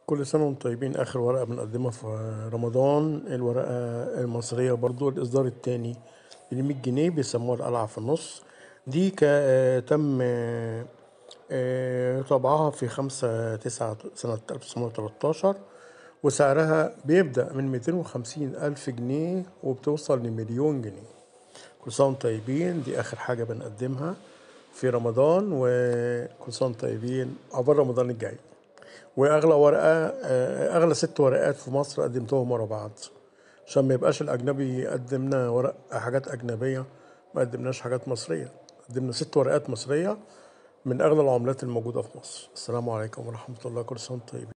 كل سنة وانتم طيبين آخر ورقة بنقدمها في رمضان الورقة المصرية برضو الإصدار التاني ب 100 جنيه بيسموها القلعة في النص دي كا- تم آه، طبعها في خمسة تسعة سنة 1913 وسعرها بيبدأ من 250 ألف جنيه وبتوصل لمليون جنيه كل سنة وانتم طيبين دي آخر حاجة بنقدمها في رمضان وكل سنة وانتم طيبين عقبال رمضان الجاي واغلى ورقه آه، اغلى ست ورقات في مصر قدمتهم ورا بعض عشان ما يبقاش الاجنبي يقدم لنا ورق حاجات اجنبيه ما قدمناش حاجات مصريه قدمنا ست ورقات مصريه من اغلى العملات الموجوده في مصر السلام عليكم ورحمه الله كل سنه وانتم طيبين